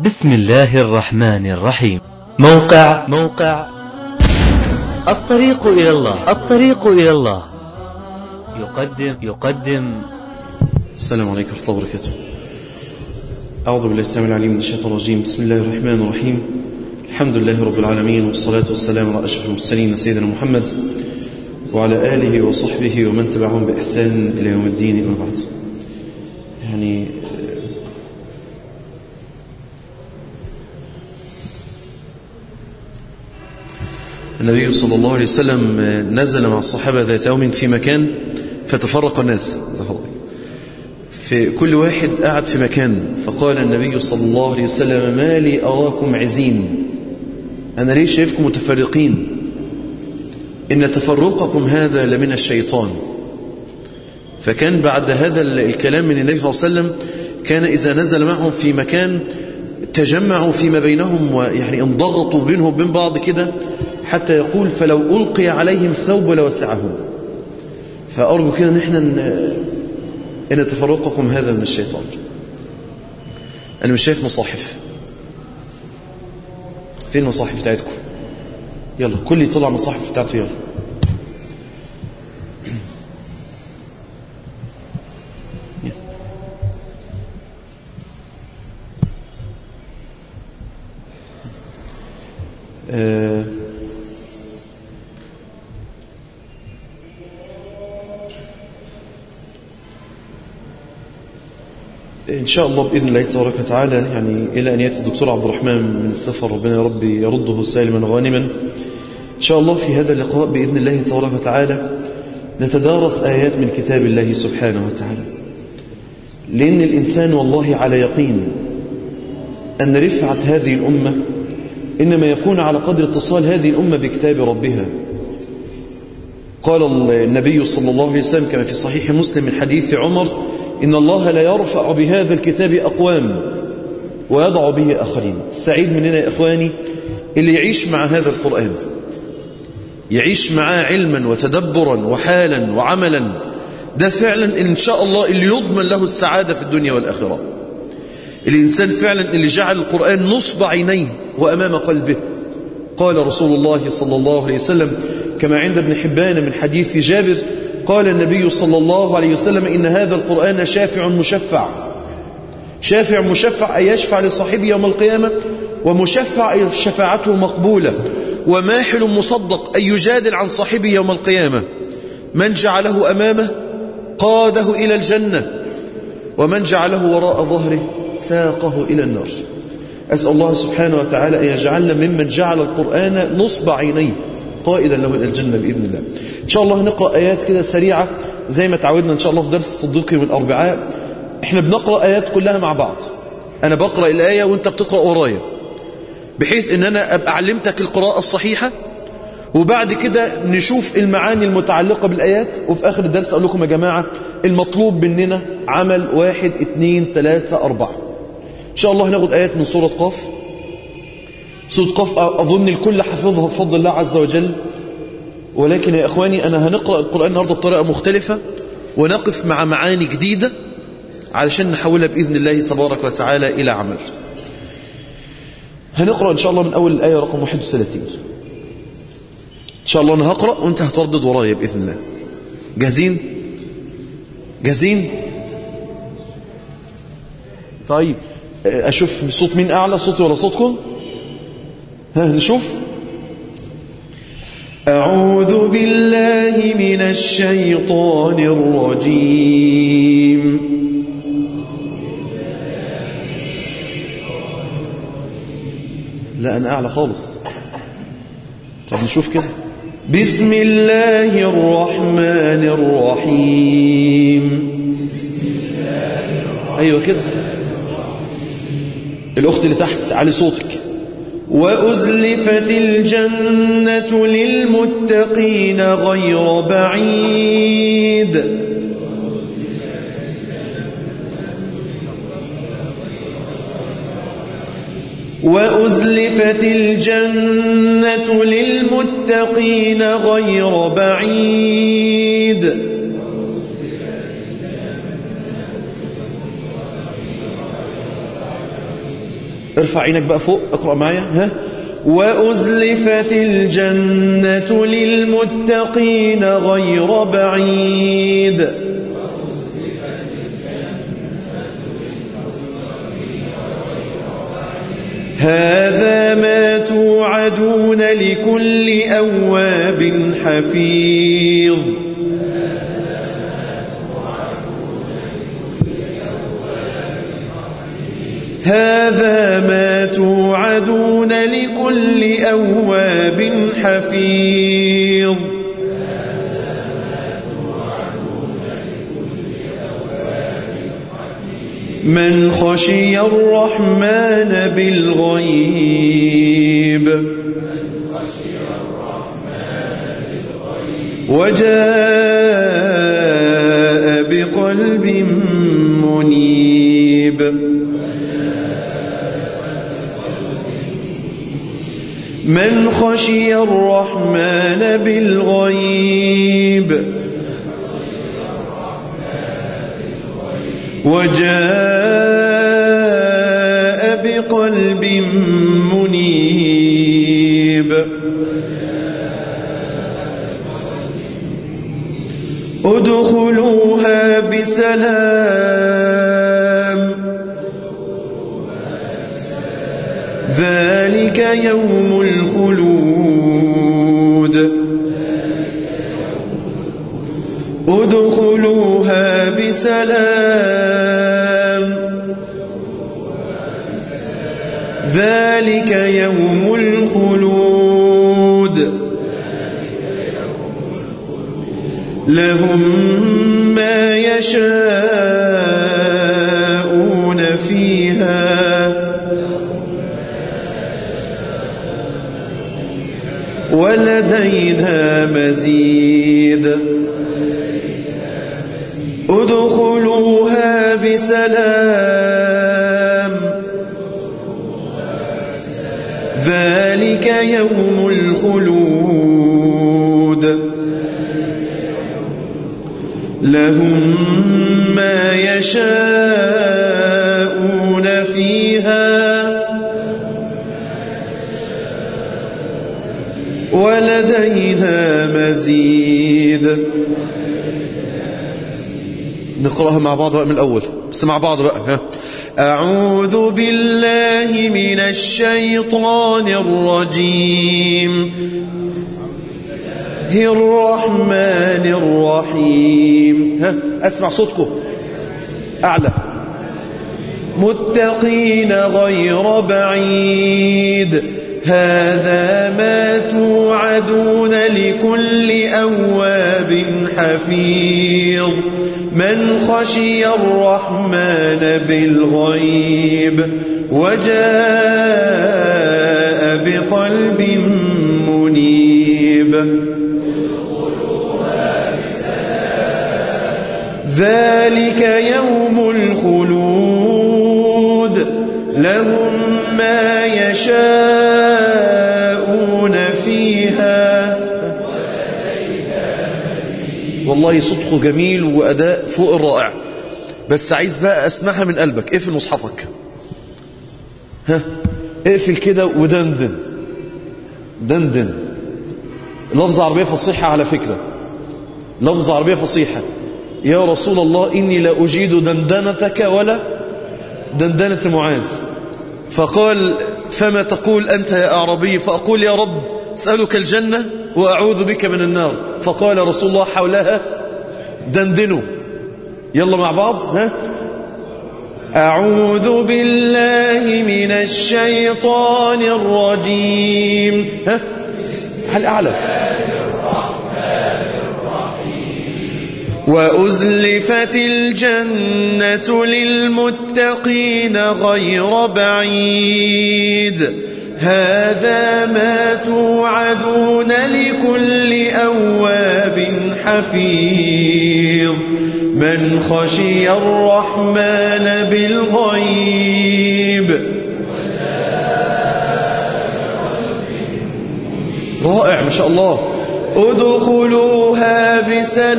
بسم الله الرحمن الرحيم موقع موقع الطريق إلى الله الطريق إلى الله يقدم يقدم السلام عليكم ورحمة الله وبركاته أعوذ بالله السلام العليم من الشيطان الرجيم بسم الله الرحمن الرحيم الحمد لله رب العالمين والصلاة والسلام على أشرف المرسلين سيدنا محمد وعلى آله وصحبه ومن تبعهم بإحسان إلى يوم الدين أما بعد يعني النبي صلى الله عليه وسلم نزل مع الصحابة ذات يوم في مكان فتفرق الناس زهر الله في كل واحد قعد في مكان فقال النبي صلى الله عليه وسلم ما لي أراكم عزين أنا ليه شايفكم متفرقين إن تفرقكم هذا لمن الشيطان فكان بعد هذا الكلام من النبي صلى الله عليه وسلم كان إذا نزل معهم في مكان تجمعوا فيما بينهم ويعني انضغطوا بينهم وبين بعض كده حتى يقول فلو ألقي عليهم ثوب لوسعهم فأرجو كده ان احنا ان تفرقكم هذا من الشيطان انا مش شايف مصاحف فين المصاحف بتاعتكم يلا كل يطلع مصاحف بتاعته يلا آه إن شاء الله بإذن الله تبارك وتعالى يعني إلى أن يأتي الدكتور عبد الرحمن من السفر ربنا يا رب يرده سالما غانما إن شاء الله في هذا اللقاء بإذن الله تبارك وتعالى نتدارس آيات من كتاب الله سبحانه وتعالى لأن الإنسان والله على يقين أن رفعة هذه الأمة إنما يكون على قدر اتصال هذه الأمة بكتاب ربها قال النبي صلى الله عليه وسلم كما في صحيح مسلم من حديث عمر إن الله لا يرفع بهذا الكتاب أقوام ويضع به آخرين سعيد مننا يا إخواني اللي يعيش مع هذا القرآن يعيش معاه علما وتدبرا وحالا وعملا ده فعلا إن شاء الله اللي يضمن له السعادة في الدنيا والآخرة الإنسان فعلا اللي جعل القرآن نصب عينيه وأمام قلبه قال رسول الله صلى الله عليه وسلم كما عند ابن حبان من حديث جابر قال النبي صلى الله عليه وسلم إن هذا القرآن شافع مشفع شافع مشفع أي يشفع لصاحبه يوم القيامة ومشفع أي شفاعته مقبولة وماحل مصدق أي يجادل عن صاحبه يوم القيامة من جعله أمامه قاده إلى الجنة ومن جعله وراء ظهره ساقه إلى النار أسأل الله سبحانه وتعالى أن يجعلنا ممن جعل القرآن نصب عينيه قائدا له إلى الجنة بإذن الله إن شاء الله هنقرأ آيات كده سريعة زي ما تعودنا إن شاء الله في درس الصديق يوم الأربعاء إحنا بنقرأ آيات كلها مع بعض أنا بقرأ الآية وإنت بتقرأ ورايا بحيث إن أنا أبقى علمتك القراءة الصحيحة وبعد كده نشوف المعاني المتعلقة بالآيات وفي آخر الدرس أقول لكم يا جماعة المطلوب مننا عمل واحد اثنين ثلاثة أربعة إن شاء الله هناخد آيات من سورة قاف سورة قاف أظن الكل حفظها بفضل الله عز وجل ولكن يا إخواني أنا هنقرأ القرآن النهاردة بطريقة مختلفة ونقف مع معاني جديدة علشان نحولها بإذن الله تبارك وتعالى إلى عمل هنقرأ إن شاء الله من أول الآية رقم 31 إن شاء الله أنا هقرأ وأنت هتردد ورايا بإذن الله جاهزين جاهزين طيب أشوف صوت مين أعلى صوتي ولا صوتكم ها نشوف أعوذ بالله من الشيطان الرجيم لا أنا أعلى خالص طب نشوف كده بسم الله الرحمن الرحيم أيوة كده الأخت اللي تحت علي صوتك وأزلفت الجنة للمتقين غير بعيد وأزلفت الجنة للمتقين غير بعيد ارفع عينك بقى فوق اقرأ معايا ها وأزلفت الجنة للمتقين غير بعيد هذا ما توعدون لكل أواب حفيظ هذا ما توعدون لكل أواب حفيظ من خشي الرحمن بالغيب وجاء بقلب منيب من خشي الرحمن بالغيب وجاء بقلب منيب ادخلوها بسلام ذلك يوم الخلود ادخلوها بسلام ذلك يوم الخلود لهم ما يشاءون فيها ولدينا مزيد ادخلوها بسلام ذلك يوم الخلود لهم ما يشاءون فيها ولدينا مزيد نقرأها مع بعض بقى من الأول بس مع بعض بقى ها. أعوذ بالله من الشيطان الرجيم الرحمن الرحيم ها أسمع صوتكم أعلى متقين غير بعيد هذا ما توعدون لكل أواب حفيظ من خشي الرحمن بالغيب وجاء بقلب منيب ذلك يوم الخلود لهم ما يشاءون فيها والله صدقه جميل وأداء فوق الرائع بس عايز بقى أسمعها من قلبك اقفل مصحفك ها اقفل كده ودندن دندن لفظ عربية فصيحة على فكرة لفظ عربية فصيحة يا رسول الله إني لا أجيد دندنتك ولا دندنة معاذ فقال فما تقول أنت يا أعربي فأقول يا رب أسألك الجنة وأعوذ بك من النار فقال رسول الله حولها دندنوا يلا مع بعض ها أعوذ بالله من الشيطان الرجيم ها هل أعلم وأزلفت الجنة للمتقين غير بعيد هذا ما توعدون لكل أواب حفيظ من خشي الرحمن بالغيب رائع ما شاء الله ادخلوها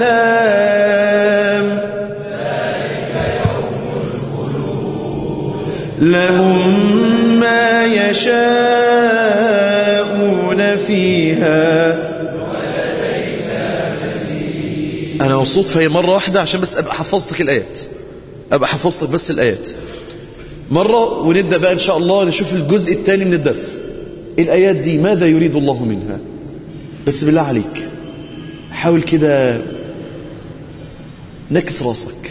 بسلام لهم ما يشاءون فيها أنا مبسوط فهي مرة واحدة عشان بس أبقى حفظتك الآيات أبقى حفظتك بس الآيات مرة ونبدأ بقى إن شاء الله نشوف الجزء الثاني من الدرس الآيات دي ماذا يريد الله منها بس بالله عليك حاول كده نكس راسك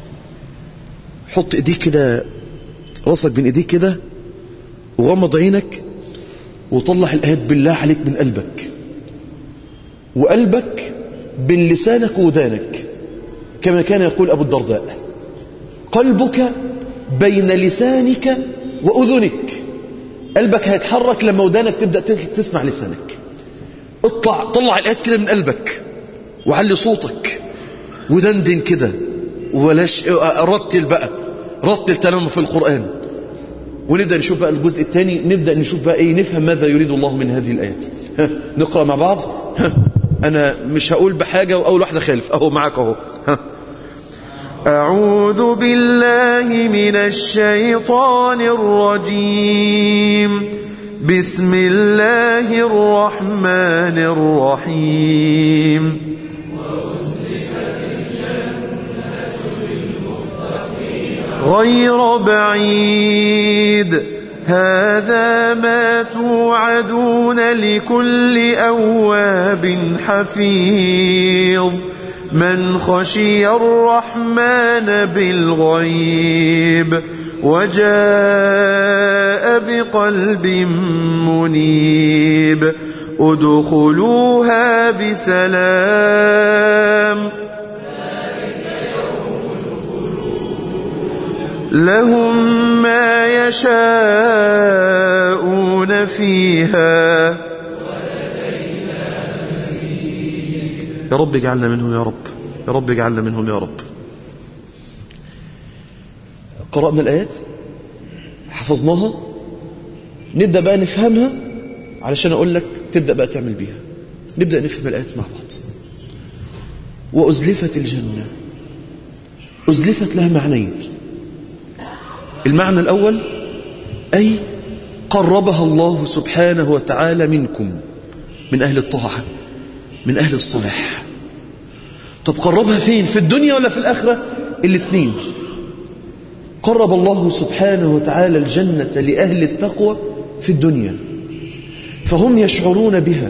حط ايديك كده راسك بين ايديك كده وغمض عينك وطلع الآيات بالله عليك من قلبك وقلبك بين لسانك ودانك كما كان يقول أبو الدرداء قلبك بين لسانك وأذنك قلبك هيتحرك لما ودانك تبدأ تسمع لسانك اطلع طلع الآيات كده من قلبك وعلي صوتك ودندن كده ولاش رتل بقى رتل تماما في القرآن ونبدأ نشوف بقى الجزء الثاني نبدأ نشوف بقى ايه نفهم ماذا يريد الله من هذه الآيات ها نقرأ مع بعض ها أنا مش هقول بحاجة وأول واحدة خالف أهو معاك أهو ها أعوذ بالله من الشيطان الرجيم بسم الله الرحمن الرحيم غير بعيد هذا ما توعدون لكل أواب حفيظ من خشي الرحمن بالغيب وجاء بقلب منيب ادخلوها بسلام لهم ما يشاءون فيها يا رب اجعلنا منهم يا رب يا رب اجعلنا منهم يا رب قرأنا الآيات حفظناها نبدأ بقى نفهمها علشان أقول لك تبدأ بقى تعمل بيها نبدأ نفهم الآيات مع بعض وأزلفت الجنة أزلفت لها معنيين المعنى الأول أي قربها الله سبحانه وتعالى منكم من أهل الطاعة من أهل الصلاح طب قربها فين في الدنيا ولا في الآخرة الاثنين قرب الله سبحانه وتعالى الجنة لأهل التقوى في الدنيا فهم يشعرون بها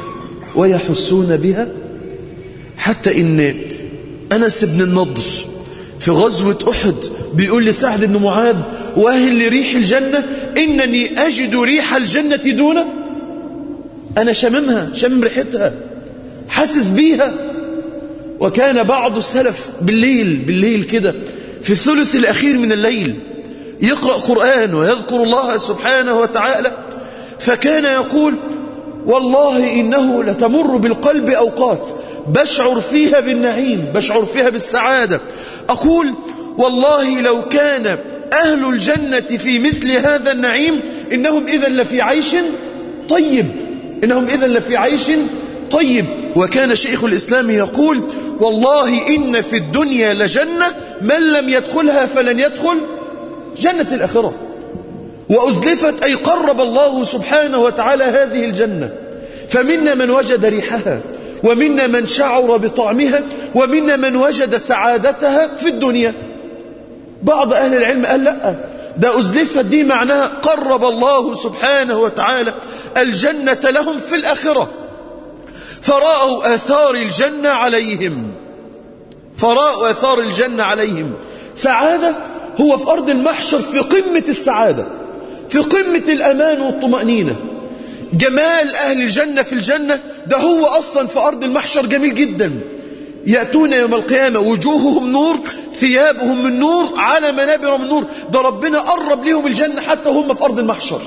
ويحسون بها حتى إن أنس بن النضر في غزوة أحد بيقول لسعد بن معاذ واهل لريح الجنة إنني أجد ريح الجنة دون أنا شممها شمم ريحتها حاسس بيها وكان بعض السلف بالليل بالليل كده في الثلث الأخير من الليل يقرأ قرآن ويذكر الله سبحانه وتعالى فكان يقول والله إنه لتمر بالقلب أوقات بشعر فيها بالنعيم بشعر فيها بالسعادة أقول والله لو كان أهل الجنة في مثل هذا النعيم إنهم إذا لفي عيش طيب إنهم إذا لفي عيش طيب وكان شيخ الإسلام يقول والله إن في الدنيا لجنة من لم يدخلها فلن يدخل جنة الآخرة وأزلفت أي قرب الله سبحانه وتعالى هذه الجنة فمنا من وجد ريحها ومنا من شعر بطعمها ومنا من وجد سعادتها في الدنيا بعض أهل العلم قال لا ده أزلفت دي معناها قرب الله سبحانه وتعالى الجنة لهم في الآخرة فرأوا آثار الجنة عليهم فرأوا آثار الجنة عليهم سعادة هو في أرض المحشر في قمة السعادة في قمة الأمان والطمأنينة جمال أهل الجنة في الجنة ده هو أصلا في أرض المحشر جميل جدا يأتون يوم القيامة وجوههم نور ثيابهم من نور على منابر من نور ده ربنا قرب لهم الجنة حتى هم في أرض المحشر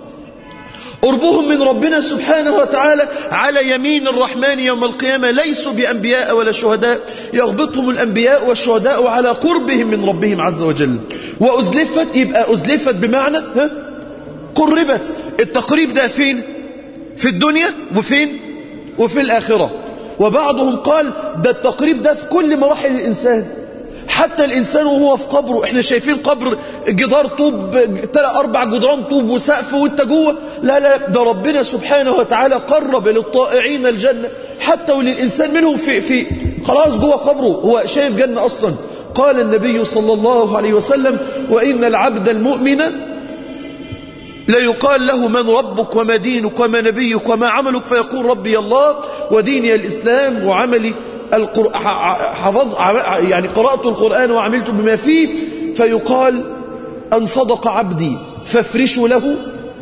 قربهم من ربنا سبحانه وتعالى على يمين الرحمن يوم القيامة ليسوا بأنبياء ولا شهداء يغبطهم الأنبياء والشهداء على قربهم من ربهم عز وجل وأزلفت يبقى أزلفت بمعنى ها قربت التقريب ده فين في الدنيا وفين وفي الآخرة وبعضهم قال ده التقريب ده في كل مراحل الإنسان حتى الإنسان وهو في قبره احنا شايفين قبر جدار طوب تلات أربع جدران طوب وسقف وانت جوه لا لا ده ربنا سبحانه وتعالى قرب للطائعين الجنة حتى وللإنسان منهم في, في خلاص جوه قبره هو شايف جنة أصلا قال النبي صلى الله عليه وسلم وإن العبد المؤمن لا يقال له من ربك وما دينك وما نبيك وما عملك فيقول ربي الله وديني الإسلام وعملي القر... حفظ يعني قرأت القرآن وعملت بما فيه فيقال أن صدق عبدي فافرشوا له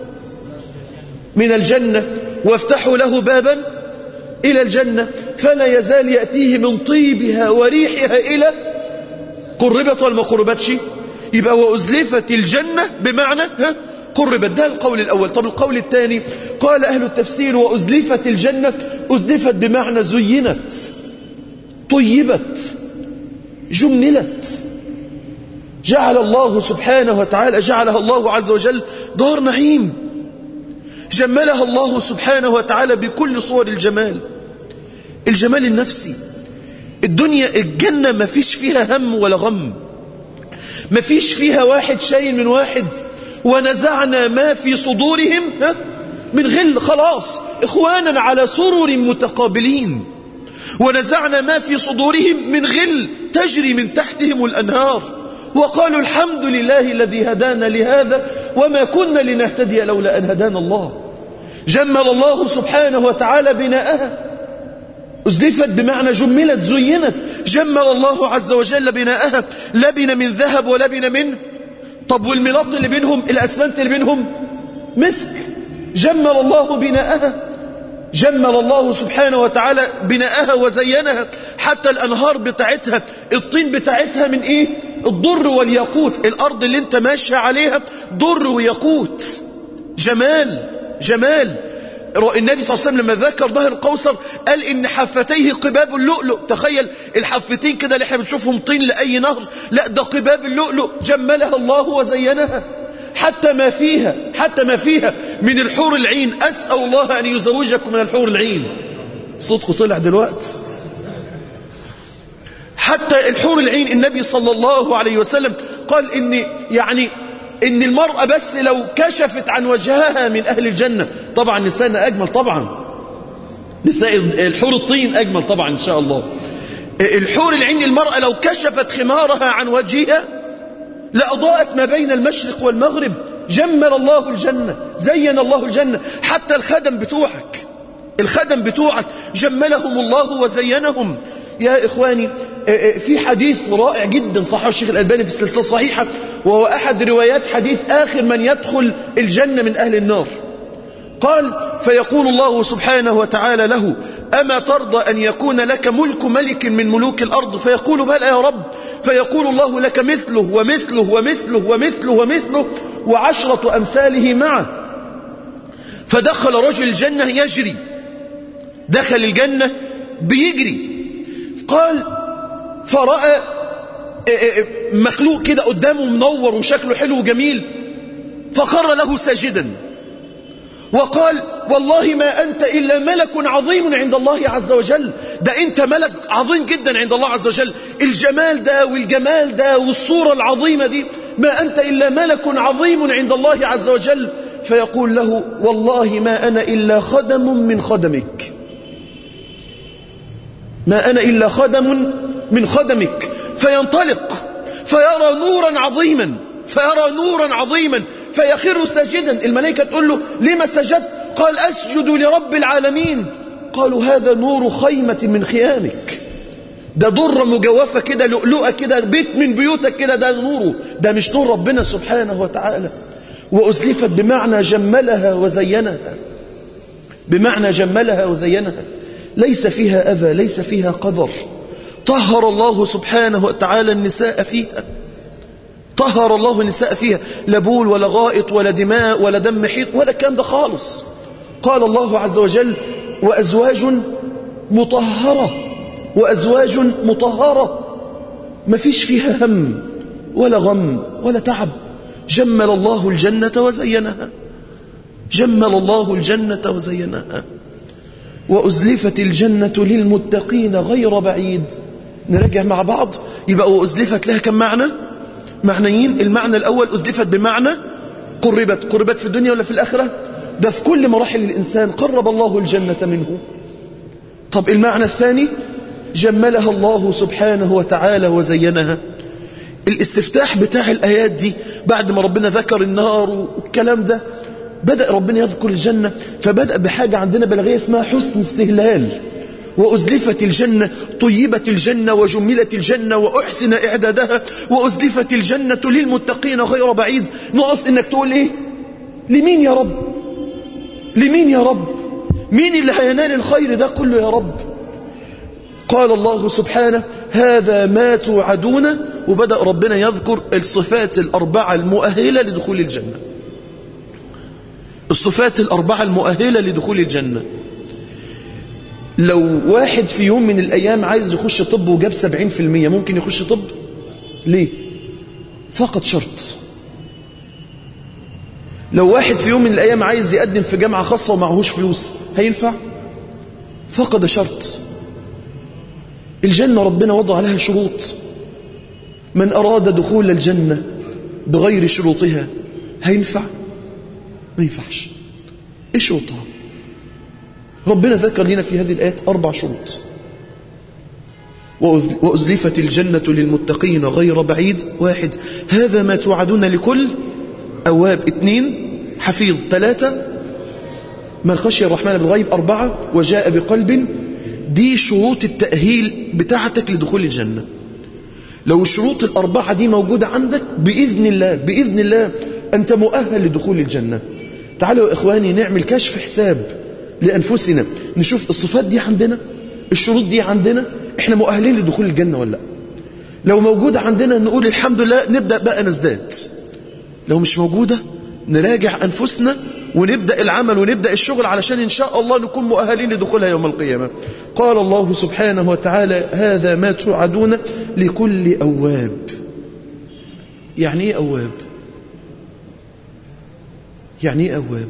من الجنة وافتحوا له بابا إلى الجنة فلا يزال يأتيه من طيبها وريحها إلى قربت ولا ما قربتش يبقى وأزلفت الجنة بمعنى ها قربت ده القول الأول طب القول الثاني قال أهل التفسير وأزلفت الجنة أزلفت بمعنى زينت طيبت جملت جعل الله سبحانه وتعالى جعلها الله عز وجل دار نعيم جملها الله سبحانه وتعالى بكل صور الجمال الجمال النفسي الدنيا الجنة ما فيش فيها هم ولا غم ما فيش فيها واحد شايل من واحد ونزعنا ما في صدورهم من غل خلاص إخوانا على سرر متقابلين ونزعنا ما في صدورهم من غل تجري من تحتهم الأنهار وقالوا الحمد لله الذي هدانا لهذا وما كنا لنهتدي لولا أن هدانا الله جمل الله سبحانه وتعالى بناءها أزلفت بمعنى جملت زينت جمل الله عز وجل بناءها لبن من ذهب ولبن من طب والملاط اللي بينهم الأسمنت اللي بينهم مسك جمل الله بناءها جمل الله سبحانه وتعالى بناءها وزينها حتى الأنهار بتاعتها الطين بتاعتها من إيه الضر والياقوت الأرض اللي انت ماشي عليها ضر وياقوت جمال جمال النبي صلى الله عليه وسلم لما ذكر ظهر القوصر قال إن حفتيه قباب اللؤلؤ تخيل الحفتين كده اللي احنا بنشوفهم طين لأي نهر لا ده قباب اللؤلؤ جملها الله وزينها حتى ما فيها حتى ما فيها من الحور العين أسأل الله أن يزوجكم من الحور العين صوتكم طلع دلوقتي حتى الحور العين النبي صلى الله عليه وسلم قال إن يعني إن المرأة بس لو كشفت عن وجهها من أهل الجنة طبعا نسائنا أجمل طبعا نساء الحور الطين أجمل طبعا إن شاء الله الحور العين المرأة لو كشفت خمارها عن وجهها لأضاءت ما بين المشرق والمغرب جمل الله الجنة زين الله الجنة حتى الخدم بتوعك الخدم بتوعك جملهم الله وزينهم يا إخواني في حديث رائع جدا صحيح الشيخ الألباني في السلسلة الصحيحة وهو أحد روايات حديث آخر من يدخل الجنة من أهل النار قال فيقول الله سبحانه وتعالى له أما ترضى أن يكون لك ملك ملك من ملوك الأرض فيقول بلى يا رب فيقول الله لك مثله ومثله ومثله ومثله ومثله وعشرة أمثاله معه فدخل رجل الجنة يجري دخل الجنة بيجري قال فرأى مخلوق كده قدامه منور وشكله حلو وجميل فخر له ساجدا وقال والله ما أنت إلا ملك عظيم عند الله عز وجل ده أنت ملك عظيم جدا عند الله عز وجل الجمال ده والجمال ده والصورة العظيمة دي ما أنت إلا ملك عظيم عند الله عز وجل فيقول له والله ما أنا إلا خدم من خدمك ما أنا إلا خدم من خدمك فينطلق فيرى نورا عظيما فيرى نورا عظيما فيخر ساجدا الملائكة تقول له لما سجدت قال أسجد لرب العالمين قالوا هذا نور خيمة من خيامك ده ضرة مجوفة كده لؤلؤة كده بيت من بيوتك كده ده نوره ده مش نور ربنا سبحانه وتعالى وأزلفت بمعنى جملها وزينها بمعنى جملها وزينها ليس فيها أذى ليس فيها قذر طهر الله سبحانه وتعالى النساء فيها طهر الله النساء فيها لا بول ولا غائط ولا دماء ولا دم حيط ولا الكلام ده خالص قال الله عز وجل وأزواج مطهرة وأزواج مطهرة ما فيش فيها هم ولا غم ولا تعب جمل الله الجنة وزينها جمل الله الجنة وزينها وأزلفت الجنة للمتقين غير بعيد نراجع مع بعض يبقى وأزلفت لها كم معنى معنيين المعنى الأول أزلفت بمعنى قربت قربت في الدنيا ولا في الآخرة ده في كل مراحل الإنسان قرب الله الجنة منه طب المعنى الثاني جملها الله سبحانه وتعالى وزينها الاستفتاح بتاع الآيات دي بعد ما ربنا ذكر النار والكلام ده بدأ ربنا يذكر الجنة فبدأ بحاجة عندنا بلاغية اسمها حسن استهلال وأزلفت الجنة طيبت الجنة وجملت الجنة وأحسن إعدادها وأزلفت الجنة للمتقين غير بعيد ناقص إنك تقول إيه لمين يا رب لمين يا رب مين اللي هينال الخير ده كله يا رب قال الله سبحانه هذا ما توعدون وبدأ ربنا يذكر الصفات الأربعة المؤهلة لدخول الجنة الصفات الأربعة المؤهلة لدخول الجنة لو واحد في يوم من الأيام عايز يخش طب وجاب 70% ممكن يخش طب ليه فقط شرط لو واحد في يوم من الأيام عايز يقدم في جامعة خاصة ومعهوش فلوس هينفع فقد شرط الجنة ربنا وضع عليها شروط من أراد دخول الجنة بغير شروطها هينفع ما ينفعش ايش شروطها ربنا ذكر لنا في هذه الآيات أربع شروط وأزلفت الجنة للمتقين غير بعيد واحد هذا ما توعدون لكل أواب اثنين حفيظ ثلاثة من خشي الرحمن بالغيب أربعة وجاء بقلب دي شروط التأهيل بتاعتك لدخول الجنة لو الشروط الأربعة دي موجودة عندك بإذن الله بإذن الله أنت مؤهل لدخول الجنة تعالوا يا إخواني نعمل كشف حساب لأنفسنا نشوف الصفات دي عندنا الشروط دي عندنا احنا مؤهلين لدخول الجنة ولا لا لو موجودة عندنا نقول الحمد لله نبدأ بقى نزداد لو مش موجودة نراجع أنفسنا ونبدأ العمل ونبدأ الشغل علشان إن شاء الله نكون مؤهلين لدخولها يوم القيامة قال الله سبحانه وتعالى هذا ما توعدون لكل أواب يعني إيه أواب يعني إيه أواب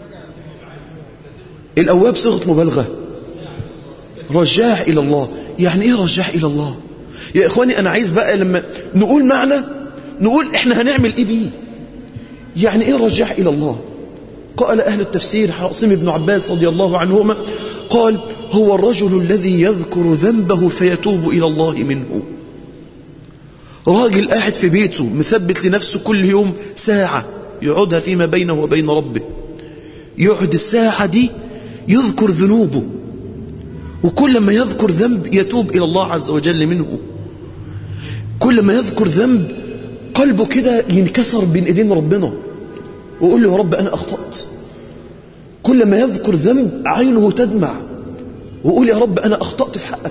الأواب صيغة مبالغة رجاع إلى الله يعني إيه رجاع إلى الله يا إخواني أنا عايز بقى لما نقول معنى نقول إحنا هنعمل إيه بيه يعني إيه رجاع إلى الله قال أهل التفسير عاصم بن عباس رضي الله عنهما قال هو الرجل الذي يذكر ذنبه فيتوب إلى الله منه راجل قاعد في بيته مثبت لنفسه كل يوم ساعة يقعدها فيما بينه وبين ربه يقعد الساعة دي يذكر ذنوبه وكل ما يذكر ذنب يتوب إلى الله عز وجل منه كل ما يذكر ذنب قلبه كده ينكسر بين ايدين ربنا ويقول له يا رب أنا أخطأت كل ما يذكر ذنب عينه تدمع ويقول يا رب أنا أخطأت في حقك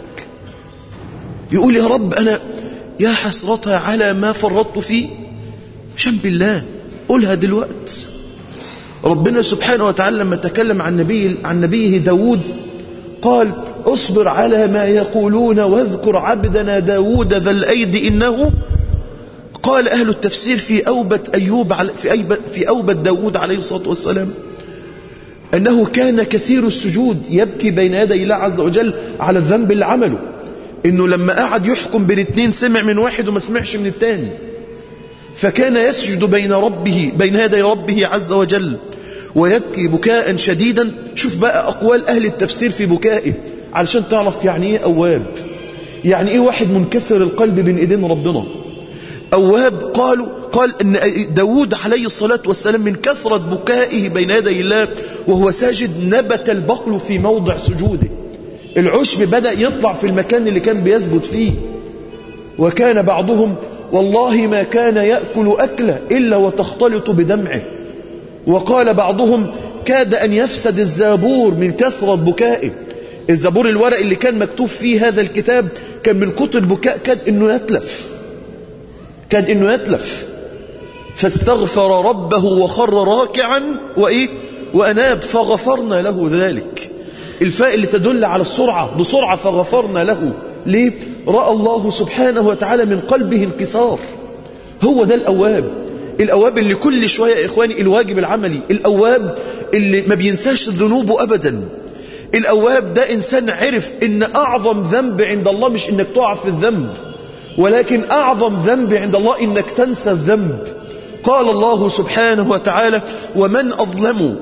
يقول يا رب أنا يا حسرة على ما فرطت فيه شنب الله قولها دلوقت ربنا سبحانه وتعالى لما تكلم عن نبي عن نبيه داود قال اصبر على ما يقولون واذكر عبدنا داود ذا الأيد إنه قال أهل التفسير في أوبة أيوب في أيبة في أوبة داود عليه الصلاة والسلام أنه كان كثير السجود يبكي بين يدي الله عز وجل على الذنب اللي عمله إنه لما قعد يحكم بين اتنين سمع من واحد وما سمعش من التاني فكان يسجد بين ربه بين يدي ربه عز وجل ويبكي بكاء شديدا شوف بقى أقوال أهل التفسير في بكائه علشان تعرف يعني إيه أواب يعني إيه واحد منكسر القلب بين إيدين ربنا أواب قالوا قال أن داود عليه الصلاة والسلام من كثرة بكائه بين يدي الله وهو ساجد نبت البقل في موضع سجوده العشب بدأ يطلع في المكان اللي كان بيسجد فيه وكان بعضهم والله ما كان يأكل أكله إلا وتختلط بدمعه وقال بعضهم كاد أن يفسد الزابور من كثرة بكائه الزابور الورق اللي كان مكتوب فيه هذا الكتاب كان من كتر البكاء كاد أنه يتلف كان أنه يتلف فاستغفر ربه وخر راكعا وإيه وأناب فغفرنا له ذلك الفاء اللي تدل على السرعة بسرعة فغفرنا له ليه رأى الله سبحانه وتعالى من قلبه انكسار هو ده الأواب الأواب اللي كل شوية يا إخواني الواجب العملي الأواب اللي ما بينساش ذنوبه أبدا الأواب ده إنسان عرف إن أعظم ذنب عند الله مش إنك تقع في الذنب ولكن أعظم ذنب عند الله إنك تنسى الذنب قال الله سبحانه وتعالى ومن أظلم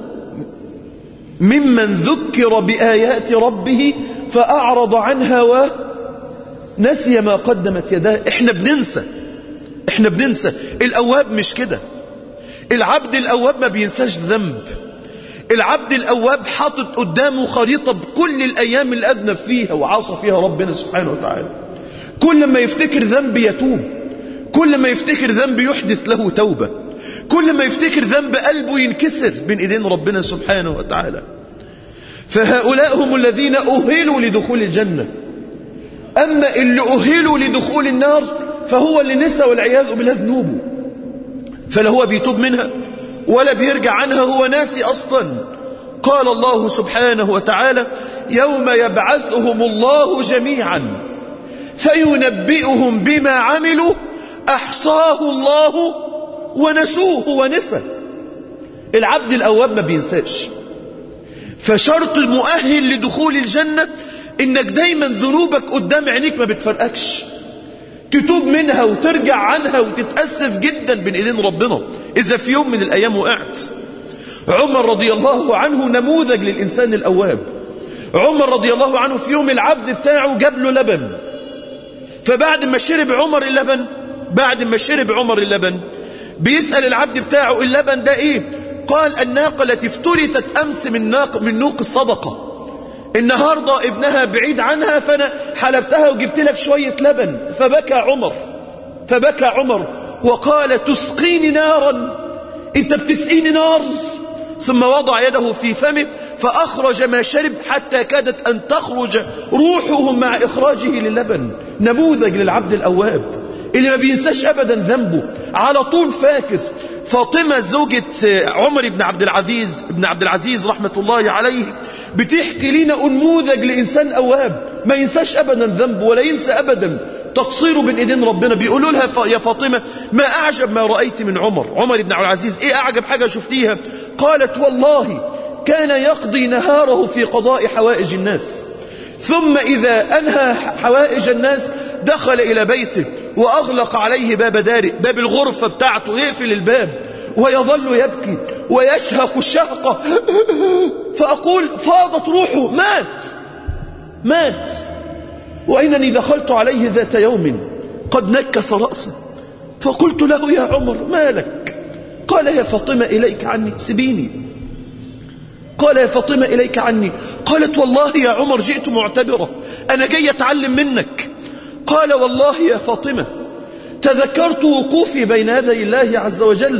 ممن ذكر بآيات ربه فأعرض عنها ونسي ما قدمت يداه احنا بننسى احنا بننسى الأواب مش كده العبد الأواب ما بينساش ذنب العبد الأواب حاطط قدامه خريطة بكل الأيام اللي أذنب فيها وعاصى فيها ربنا سبحانه وتعالى كل ما يفتكر ذنب يتوب كل ما يفتكر ذنب يحدث له توبة كل ما يفتكر ذنب قلبه ينكسر بين إيدين ربنا سبحانه وتعالى فهؤلاء هم الذين أهلوا لدخول الجنة أما اللي أهلوا لدخول النار فهو اللي نسى والعياذ بالله ذنوبه فلا هو بيتوب منها ولا بيرجع عنها هو ناسي أصلا قال الله سبحانه وتعالى يوم يبعثهم الله جميعا فينبئهم بما عملوا أحصاه الله ونسوه ونسى العبد الأواب ما بينساش فشرط المؤهل لدخول الجنة إنك دايما ذنوبك قدام عينيك ما بتفرقكش تتوب منها وترجع عنها وتتأسف جدا بين إيدين ربنا إذا في يوم من الأيام وقعت عمر رضي الله عنه نموذج للإنسان الأواب عمر رضي الله عنه في يوم العبد بتاعه جاب له لبن فبعد ما شرب عمر اللبن بعد ما شرب عمر اللبن بيسأل العبد بتاعه اللبن ده ايه قال الناقة التي افترتت أمس من, ناق من نوق الصدقة النهاردة ابنها بعيد عنها فأنا حلبتها وجبت لك شوية لبن فبكى عمر فبكى عمر وقال تسقيني نارا انت بتسقيني نار ثم وضع يده في فمه فأخرج ما شرب حتى كادت أن تخرج روحه مع إخراجه للبن نموذج للعبد الأواب اللي ما بينساش أبدا ذنبه على طول فاكر فاطمة زوجة عمر بن عبد العزيز بن عبد العزيز رحمة الله عليه بتحكي لنا نموذج لإنسان أواب ما ينساش أبدا ذنبه ولا ينسى أبدا تقصيره بين ايدين ربنا بيقولوا لها يا فاطمة ما أعجب ما رأيت من عمر عمر بن عبد العزيز إيه أعجب حاجة شفتيها قالت والله كان يقضي نهاره في قضاء حوائج الناس ثم إذا أنهى حوائج الناس دخل إلى بيته وأغلق عليه باب داره باب الغرفة بتاعته يقفل الباب ويظل يبكي ويشهق الشهقة فأقول فاضت روحه مات مات وإنني دخلت عليه ذات يوم قد نكس رأسه فقلت له يا عمر ما لك قال يا فاطمة إليك عني سبيني قال يا فاطمة إليك عني قالت والله يا عمر جئت معتبرة أنا جاي أتعلم منك قال والله يا فاطمة تذكرت وقوفي بين يدي الله عز وجل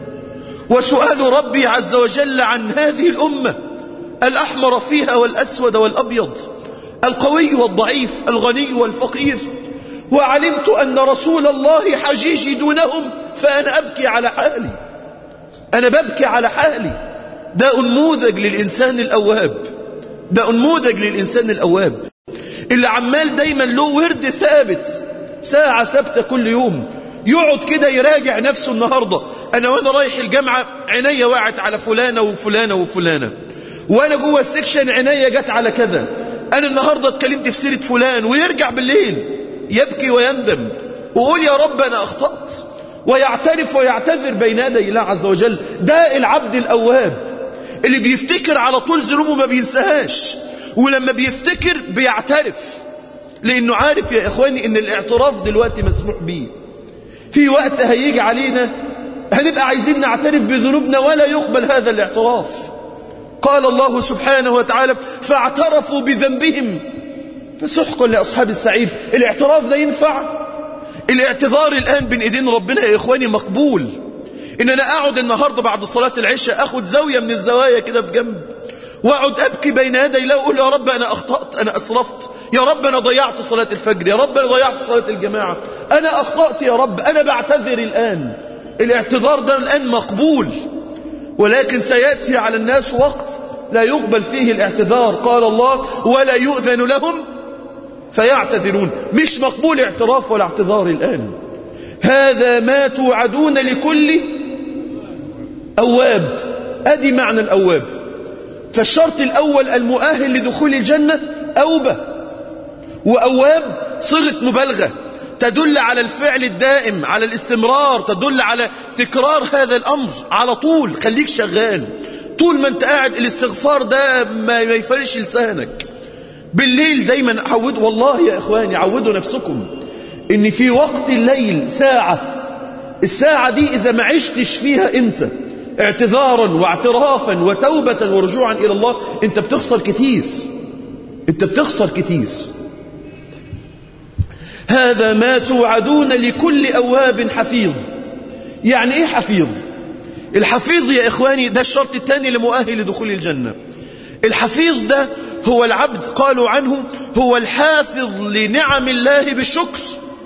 وسؤال ربي عز وجل عن هذه الأمة الأحمر فيها والأسود والأبيض القوي والضعيف الغني والفقير وعلمت أن رسول الله حجيجي دونهم فأنا أبكي على حالي أنا ببكي على حالي ده نموذج للإنسان الأواب ده نموذج للإنسان الأواب اللي عمال دايما له ورد ثابت ساعة ثابتة كل يوم يقعد كده يراجع نفسه النهاردة أنا وأنا رايح الجامعة عينيا وقعت على فلانة وفلانة وفلانة وأنا جوه السكشن عينيا جت على كذا أنا النهاردة اتكلمت في سيرة فلان ويرجع بالليل يبكي ويندم ويقول يا رب أنا أخطأت ويعترف ويعتذر بين يدي الله عز وجل ده العبد الأواب اللي بيفتكر على طول ذنوبه ما بينساهاش ولما بيفتكر بيعترف لأنه عارف يا إخواني إن الاعتراف دلوقتي مسموح بيه في وقت هيجي علينا هنبقى عايزين نعترف بذنوبنا ولا يقبل هذا الاعتراف قال الله سبحانه وتعالى فاعترفوا بذنبهم فسحقا لأصحاب السعيد الاعتراف ده ينفع الاعتذار الآن بين ايدين ربنا يا إخواني مقبول إن أنا أقعد النهاردة بعد صلاة العشاء أخد زاوية من الزوايا كده في جنب واقعد أبكي بين يدي الله وأقول يا رب أنا أخطأت أنا أسرفت يا رب أنا ضيعت صلاة الفجر يا رب أنا ضيعت صلاة الجماعة أنا أخطأت يا رب أنا بعتذر الآن الاعتذار ده الآن مقبول ولكن سيأتي على الناس وقت لا يقبل فيه الاعتذار قال الله ولا يؤذن لهم فيعتذرون مش مقبول اعتراف ولا اعتذار الآن هذا ما توعدون لكل أواب أدي معنى الأواب فالشرط الأول المؤهل لدخول الجنة أوبة وأواب صيغة مبالغة تدل على الفعل الدائم على الاستمرار تدل على تكرار هذا الأمر على طول خليك شغال طول ما انت قاعد الاستغفار ده ما يفرش لسانك بالليل دايما عودوا والله يا إخواني عودوا نفسكم ان في وقت الليل ساعة الساعة دي إذا ما عشتش فيها أنت اعتذارا واعترافا وتوبة ورجوعا إلى الله أنت بتخسر كتير أنت بتخسر كتير هذا ما توعدون لكل أواب حفيظ يعني إيه حفيظ الحفيظ يا إخواني ده الشرط الثاني لمؤهل لدخول الجنة الحفيظ ده هو العبد قالوا عنه هو الحافظ لنعم الله بالشكر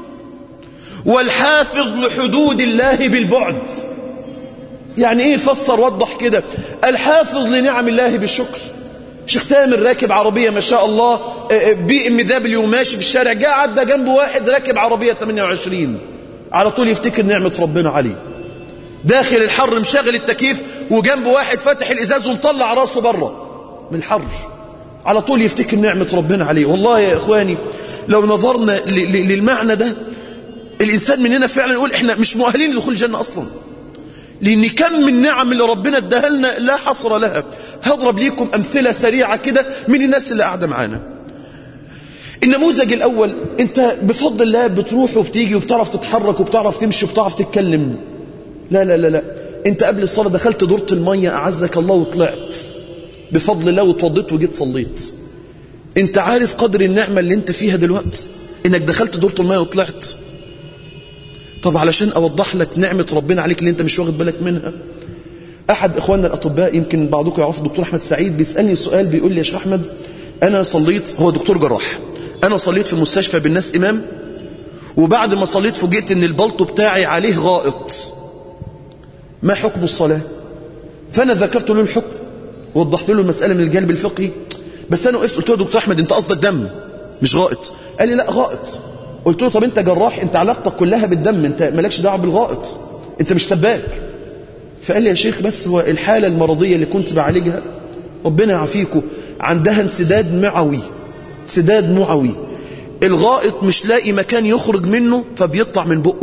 والحافظ لحدود الله بالبعد يعني ايه فسر وضح كده الحافظ لنعم الله بالشكر شيخ تامر راكب عربية ما شاء الله بي ام دبليو ماشي في الشارع جاء عدى جنبه واحد راكب عربية 28 على طول يفتكر نعمة ربنا عليه داخل الحر مشغل التكييف وجنبه واحد فاتح الازاز ومطلع راسه بره من الحر على طول يفتكر نعمة ربنا عليه والله يا اخواني لو نظرنا للمعنى ده الإنسان مننا فعلا يقول إحنا مش مؤهلين لدخول الجنة أصلا لأن كم من نعم اللي ربنا اداها لنا لا حصر لها هضرب ليكم أمثلة سريعة كده من الناس اللي قاعدة معانا النموذج الأول أنت بفضل الله بتروح وبتيجي وبتعرف تتحرك وبتعرف تمشي وبتعرف تتكلم لا لا لا لا أنت قبل الصلاة دخلت دورة المية أعزك الله وطلعت بفضل الله وتوضيت وجيت صليت أنت عارف قدر النعمة اللي أنت فيها دلوقتي إنك دخلت دورة المية وطلعت طب علشان أوضح لك نعمة ربنا عليك اللي أنت مش واخد بالك منها أحد إخواننا الأطباء يمكن بعضكم يعرف الدكتور أحمد سعيد بيسألني سؤال بيقول لي يا شيخ أحمد أنا صليت هو دكتور جراح أنا صليت في المستشفى بالناس إمام وبعد ما صليت فوجئت إن البلطو بتاعي عليه غائط ما حكم الصلاة فأنا ذكرت له الحكم ووضحت له المسألة من الجانب الفقهي بس أنا وقفت قلت له دكتور أحمد أنت قصدك دم مش غائط قال لي لا غائط قلت له طب انت جراح انت علاقتك كلها بالدم انت مالكش دعوه بالغائط انت مش سباك فقال لي يا شيخ بس هو الحاله المرضيه اللي كنت بعالجها ربنا يعافيكم عندها انسداد معوي انسداد معوي الغائط مش لاقي مكان يخرج منه فبيطلع من بقه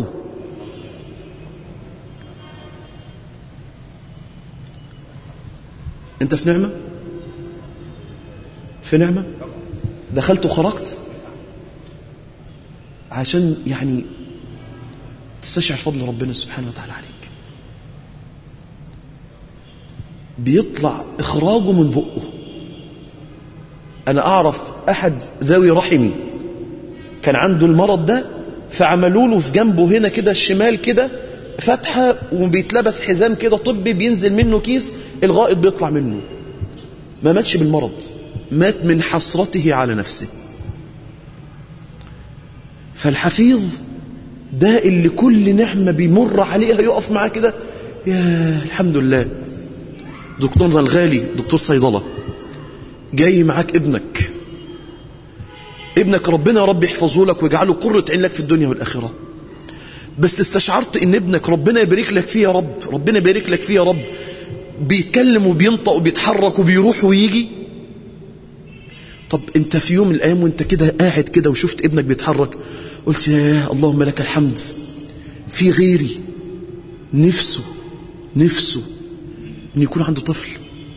انت في نعمه في نعمه دخلت وخرجت عشان يعني تستشعر فضل ربنا سبحانه وتعالى عليك بيطلع إخراجه من بقه أنا أعرف أحد ذوي رحمي كان عنده المرض ده فعملوا له في جنبه هنا كده الشمال كده فتحة وبيتلبس حزام كده طبي بينزل منه كيس الغائط بيطلع منه ما ماتش بالمرض مات من حسرته على نفسه فالحفيظ ده اللي كل نعمة بيمر عليها يقف معاه كده يا الحمد لله دكتورنا الغالي دكتور صيدلة جاي معاك ابنك ابنك ربنا يا رب يحفظه لك ويجعله قرة عين لك في الدنيا والآخرة بس استشعرت ان ابنك ربنا يبارك لك فيه يا رب ربنا يبارك لك فيه يا رب بيتكلم وبينطق وبيتحرك وبيروح ويجي طب انت في يوم من الايام وانت كده قاعد كده وشفت ابنك بيتحرك قلت يا اللهم لك الحمد في غيري نفسه نفسه ان يكون عنده طفل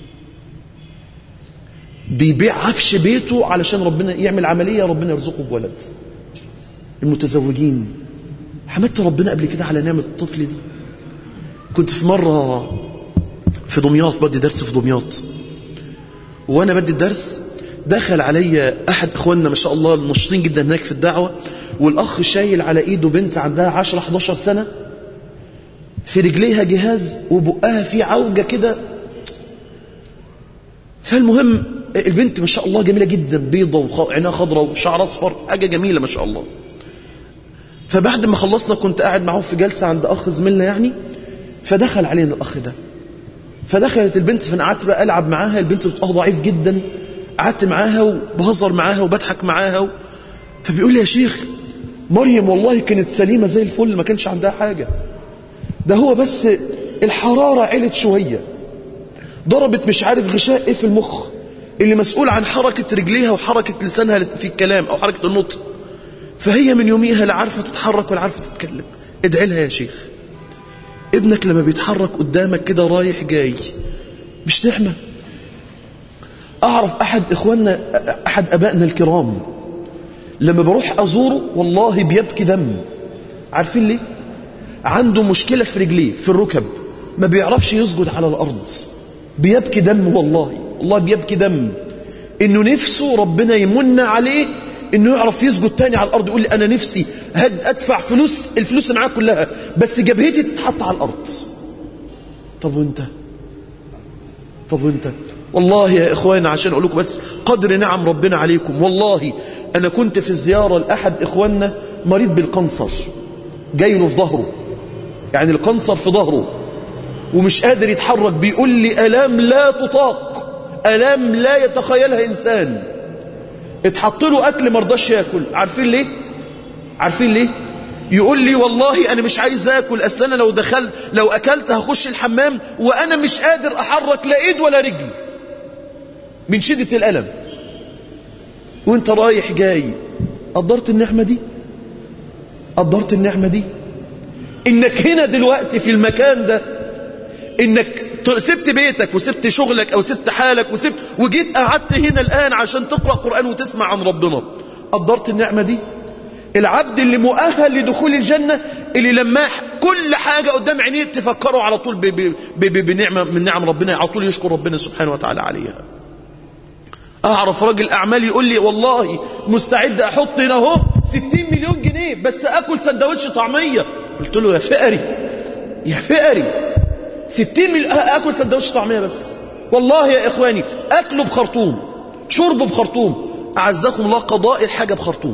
بيبيع عفش بيته علشان ربنا يعمل عملية ربنا يرزقه بولد المتزوجين حمدت ربنا قبل كده على نعمة الطفل دي كنت في مرة في دمياط بدي درس في دمياط وانا بدي الدرس دخل علي احد اخواننا ما شاء الله النشطين جدا هناك في الدعوة والاخ شايل على ايده بنت عندها 10 11 سنة في رجليها جهاز وبقها فيه عوجة كده فالمهم البنت ما شاء الله جميلة جدا بيضة وعينها خضراء وشعر اصفر حاجة جميلة ما شاء الله فبعد ما خلصنا كنت قاعد معه في جلسة عند اخ زميلنا يعني فدخل علينا الاخ ده فدخلت البنت فانا قعدت بقى العب معاها البنت بتبقى ضعيف جدا قعدت معاها وبهزر معاها وبضحك معاها و... فبيقول لي يا شيخ مريم والله كانت سليمة زي الفل ما كانش عندها حاجة ده هو بس الحرارة علت شوية ضربت مش عارف غشاء ايه في المخ اللي مسؤول عن حركة رجليها وحركة لسانها في الكلام او حركة النطق فهي من يوميها لا عارفة تتحرك ولا عارفة تتكلم ادعي لها يا شيخ ابنك لما بيتحرك قدامك كده رايح جاي مش نعمة أعرف أحد إخواننا أحد أبائنا الكرام لما بروح أزوره والله بيبكي دم عارفين ليه؟ عنده مشكلة في رجليه في الركب ما بيعرفش يسجد على الأرض بيبكي دم والله والله بيبكي دم إنه نفسه ربنا يمن عليه إنه يعرف يسجد تاني على الأرض يقول لي أنا نفسي هد أدفع فلوس الفلوس اللي معاك كلها بس جبهتي تتحط على الأرض طب وانت طب وانت والله يا إخواني عشان أقول لكم بس قدر نعم ربنا عليكم والله أنا كنت في الزيارة لأحد إخواننا مريض بالقنصر جاي له في ظهره يعني القنصر في ظهره ومش قادر يتحرك بيقول لي ألام لا تطاق ألام لا يتخيلها إنسان اتحط له أكل مرضاش ياكل عارفين ليه عارفين ليه يقول لي والله أنا مش عايز أكل أصل أنا لو دخل لو أكلت هخش الحمام وأنا مش قادر أحرك لا إيد ولا رجل من شدة الألم وانت رايح جاي قدرت النعمة دي قدرت النعمة دي انك هنا دلوقتي في المكان ده انك سبت بيتك وسبت شغلك او سبت حالك وسبت وجيت قعدت هنا الآن عشان تقرأ قرآن وتسمع عن ربنا قدرت النعمة دي العبد اللي مؤهل لدخول الجنة اللي لما كل حاجة قدام عينيه تفكروا على طول ب ب ب بنعمة من نعم ربنا على طول يشكر ربنا سبحانه وتعالى عليها أعرف راجل أعمال يقول لي والله مستعد أحط هنا اهو 60 مليون جنيه بس أكل سندوتش طعمية قلت له يا فقري يا فقري 60 مليون أكل سندوتش طعمية بس والله يا إخواني أكله بخرطوم شربه بخرطوم أعزكم الله قضاء الحاجة بخرطوم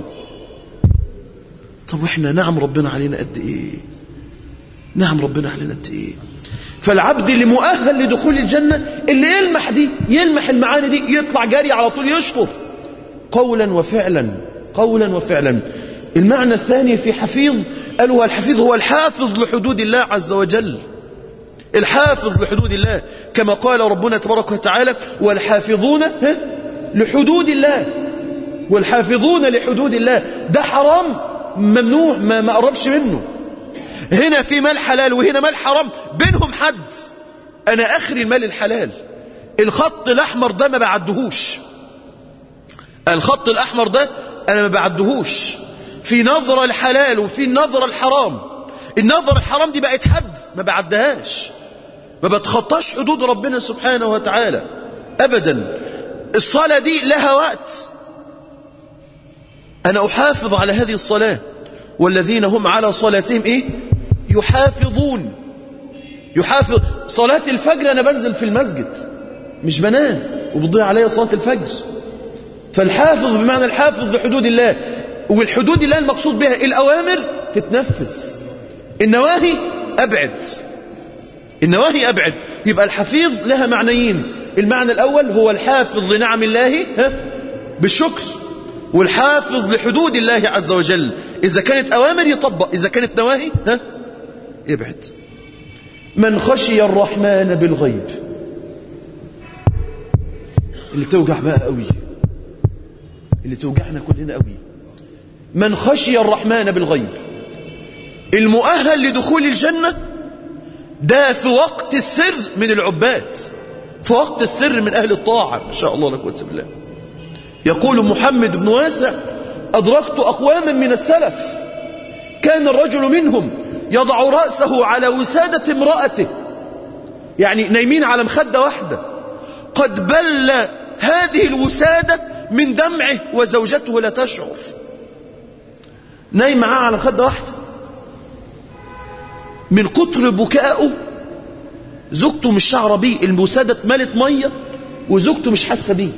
طب وإحنا نعم ربنا علينا قد إيه نعم ربنا علينا قد إيه فالعبد اللي مؤهل لدخول الجنة اللي يلمح دي يلمح المعاني دي يطلع جاري على طول يشكر قولا وفعلا قولا وفعلا المعنى الثاني في حفيظ قالوا الحفيظ هو الحافظ لحدود الله عز وجل الحافظ لحدود الله كما قال ربنا تبارك وتعالى والحافظون لحدود الله والحافظون لحدود الله ده حرام ممنوع ما ما قربش منه هنا في مال حلال وهنا مال حرام بينهم حد أنا أخري المال الحلال الخط الأحمر ده ما بعدهوش الخط الأحمر ده أنا ما بعدهوش في نظرة الحلال وفي النظرة الحرام النظرة الحرام دي بقت حد ما بعدهاش ما بتخطاش حدود ربنا سبحانه وتعالى أبدا الصلاة دي لها وقت أنا أحافظ على هذه الصلاة والذين هم على صلاتهم إيه يحافظون يحافظ صلاة الفجر أنا بنزل في المسجد مش بنام وبتضيع عليا صلاة الفجر فالحافظ بمعنى الحافظ لحدود الله والحدود الله المقصود بها الأوامر تتنفذ النواهي أبعد النواهي أبعد يبقى الحفيظ لها معنيين المعنى الأول هو الحافظ لنعم الله ها بالشكر والحافظ لحدود الله عز وجل إذا كانت أوامر يطبق إذا كانت نواهي ها يبعد من خشي الرحمن بالغيب اللي توجع بقى قوي اللي توجعنا كلنا قوي من خشي الرحمن بالغيب المؤهل لدخول الجنة ده في وقت السر من العباد في وقت السر من أهل الطاعة ما شاء الله لك وتسب الله يقول محمد بن واسع أدركت أقواما من السلف كان الرجل منهم يضع رأسه على وسادة امرأته يعني نايمين على مخدة واحدة قد بل هذه الوسادة من دمعه وزوجته لا تشعر نايم معاه على مخدة واحدة من كتر بكائه زوجته مش شعر بيه الوسادة اتملت مية وزوجته مش حاسة بيه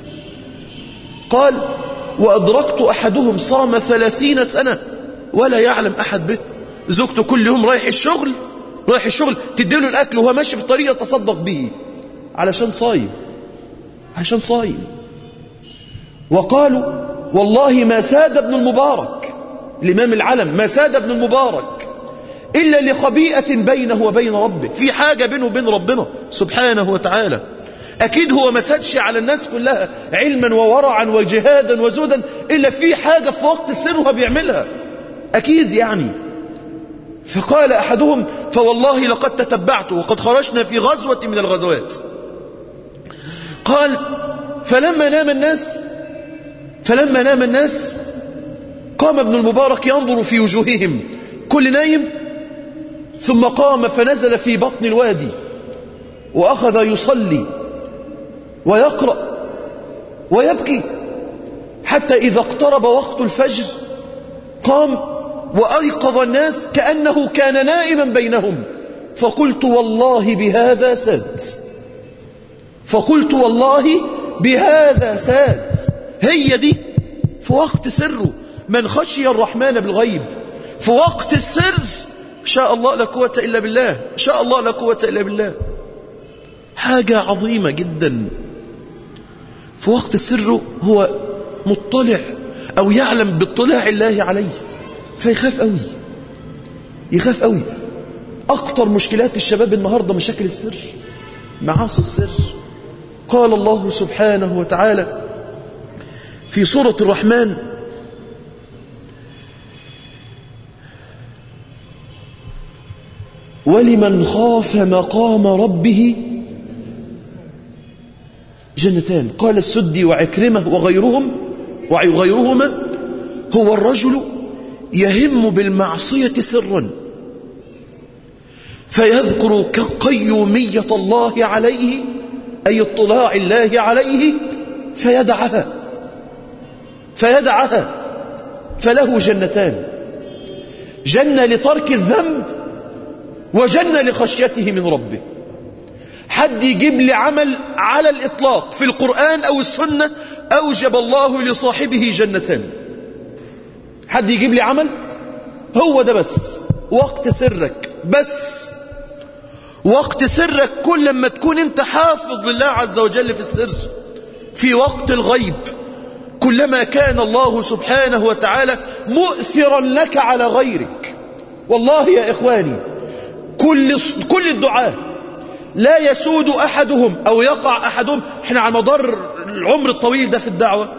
قال وأدركت أحدهم صام ثلاثين سنة ولا يعلم أحد به زوجته كل يوم رايح الشغل رايح الشغل تديله الأكل وهو ماشي في طريق يتصدق به علشان صايم عشان صايم وقالوا والله ما ساد ابن المبارك الإمام العلم ما ساد ابن المبارك إلا لخبيئة بينه وبين ربه في حاجة بينه وبين ربنا سبحانه وتعالى أكيد هو ما سادش على الناس كلها علما وورعا وجهادا وزودا إلا في حاجة في وقت سرها بيعملها أكيد يعني فقال أحدهم فوالله لقد تتبعت وقد خرجنا في غزوة من الغزوات قال فلما نام الناس فلما نام الناس قام ابن المبارك ينظر في وجوههم كل نايم ثم قام فنزل في بطن الوادي وأخذ يصلي ويقرأ ويبكي حتى إذا اقترب وقت الفجر قام وأيقظ الناس كأنه كان نائما بينهم فقلت والله بهذا ساد فقلت والله بهذا ساد هي دي في وقت سره من خشي الرحمن بالغيب في وقت السر شاء الله لا قوة إلا بالله شاء الله لا قوة إلا بالله حاجة عظيمة جدا في وقت سره هو مطلع أو يعلم باطلاع الله عليه فيخاف قوي يخاف قوي أكتر مشكلات الشباب النهاردة مشاكل السر معاصي السر قال الله سبحانه وتعالى في سورة الرحمن ولمن خاف مقام ربه جنتان قال السدي وعكرمة وغيرهم وغيرهما هو الرجل يهم بالمعصية سرا فيذكر قيومية الله عليه أي اطلاع الله عليه فيدعها فيدعها فله جنتان جنة لترك الذنب وجنة لخشيته من ربه حد يجيب لي عمل على الإطلاق في القرآن أو السنة أوجب الله لصاحبه جنتان حد يجيب لي عمل هو ده بس وقت سرك بس وقت سرك كل لما تكون انت حافظ لله عز وجل في السر في وقت الغيب كلما كان الله سبحانه وتعالى مؤثرا لك على غيرك والله يا إخواني كل, كل الدعاء لا يسود أحدهم أو يقع أحدهم احنا على مدار العمر الطويل ده في الدعوة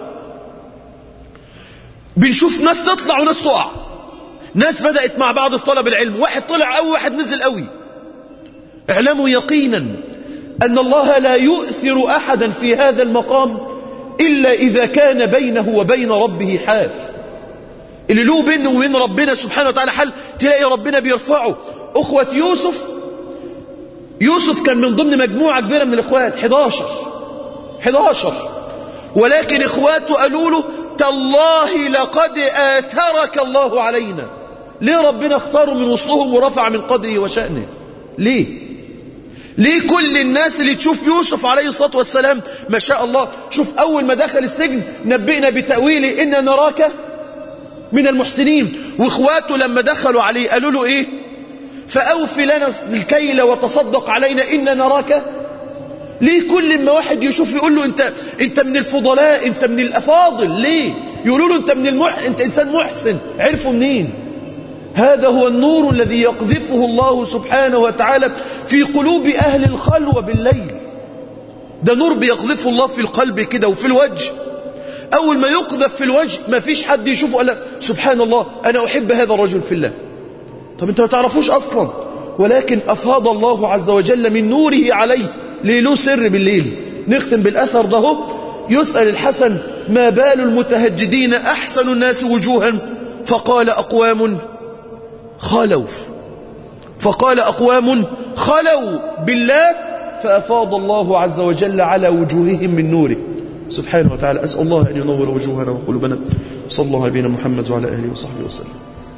بنشوف ناس تطلع وناس تقع ناس بدأت مع بعض في طلب العلم واحد طلع قوي واحد نزل قوي اعلموا يقينا أن الله لا يؤثر أحدا في هذا المقام إلا إذا كان بينه وبين ربه حال اللي له بينه وبين ربنا سبحانه وتعالى حال تلاقي ربنا بيرفعه أخوة يوسف يوسف كان من ضمن مجموعة كبيرة من الإخوات 11 11 ولكن إخواته قالوا له تالله لقد آثرك الله علينا ليه ربنا اختاره من وسطهم ورفع من قدره وشأنه ليه ليه كل الناس اللي تشوف يوسف عليه الصلاة والسلام ما شاء الله شوف أول ما دخل السجن نبئنا بتأويله إن نراك من المحسنين واخواته لما دخلوا عليه قالوا له إيه فأوف لنا الكيل وتصدق علينا إن نراك ليه كل ما واحد يشوف يقول له انت انت من الفضلاء انت من الافاضل ليه يقولوا له انت من المح... انت انسان محسن عرفوا منين هذا هو النور الذي يقذفه الله سبحانه وتعالى في قلوب اهل الخلوه بالليل ده نور بيقذفه الله في القلب كده وفي الوجه اول ما يقذف في الوجه ما فيش حد يشوفه الا سبحان الله انا احب هذا الرجل في الله طب انت ما تعرفوش اصلا ولكن افاض الله عز وجل من نوره عليه ليه له سر بالليل نختم بالأثر ده هو يسأل الحسن ما بال المتهجدين أحسن الناس وجوها فقال أقوام خلوا فقال أقوام خلوا بالله فأفاض الله عز وجل على وجوههم من نوره سبحانه وتعالى أسأل الله أن ينور وجوهنا وقلوبنا صلى الله على محمد وعلى آله وصحبه وسلم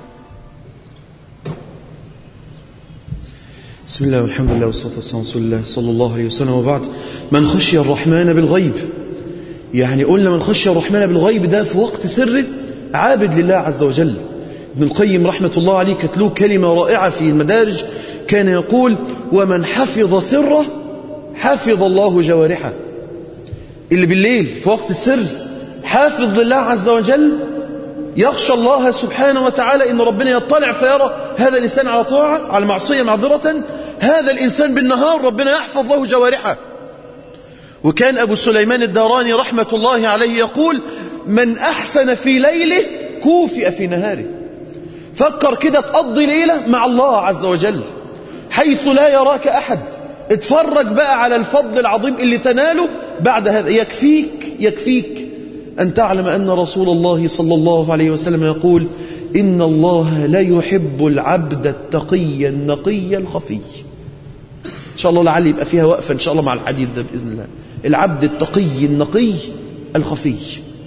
بسم الله والحمد لله والصلاة والسلام على رسول الله صلى الله عليه وسلم وبعد من خشي الرحمن بالغيب يعني قلنا من خشي الرحمن بالغيب ده في وقت سره عابد لله عز وجل ابن القيم رحمة الله عليه كتلوه كلمة رائعة في المدارج كان يقول ومن حفظ سره حفظ الله جوارحه اللي بالليل في وقت السر حافظ لله عز وجل يخشى الله سبحانه وتعالى إن ربنا يطلع فيرى هذا الإنسان على طاعة على معصية معذرة هذا الإنسان بالنهار ربنا يحفظ له جوارحه وكان أبو سليمان الداراني رحمة الله عليه يقول من أحسن في ليله كوفئ في نهاره فكر كده تقضي ليلة مع الله عز وجل حيث لا يراك أحد اتفرج بقى على الفضل العظيم اللي تناله بعد هذا يكفيك يكفيك أن تعلم أن رسول الله صلى الله عليه وسلم يقول إن الله لا يحب العبد التقي النقي الخفي إن شاء الله لعل يبقى فيها وقفة إن شاء الله مع الحديث ده بإذن الله العبد التقي النقي الخفي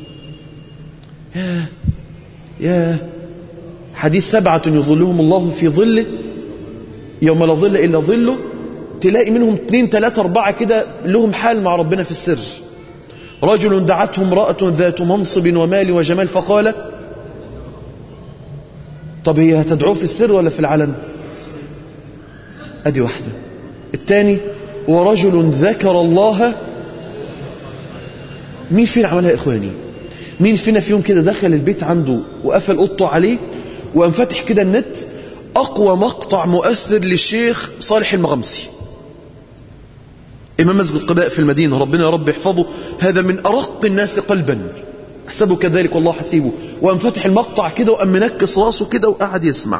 يا يا حديث سبعة يظلهم الله في ظله يوم لا ظل إلا ظله تلاقي منهم اثنين ثلاثة أربعة كده لهم حال مع ربنا في السر رجل دعته امرأة ذات منصب ومال وجمال فقال طب هي هتدعوه في السر ولا في العلن أدي واحدة الثاني ورجل ذكر الله مين فينا عملها يا إخواني مين فينا فيهم كده دخل البيت عنده وقفل قطه عليه وقام فاتح كده النت أقوى مقطع مؤثر للشيخ صالح المغمسي إمام مسجد قباء في المدينة ربنا يا رب يحفظه هذا من أرق الناس قلبا أحسبه كذلك والله حسيبه وقام فاتح المقطع كده وقام منكس راسه كده وقعد يسمع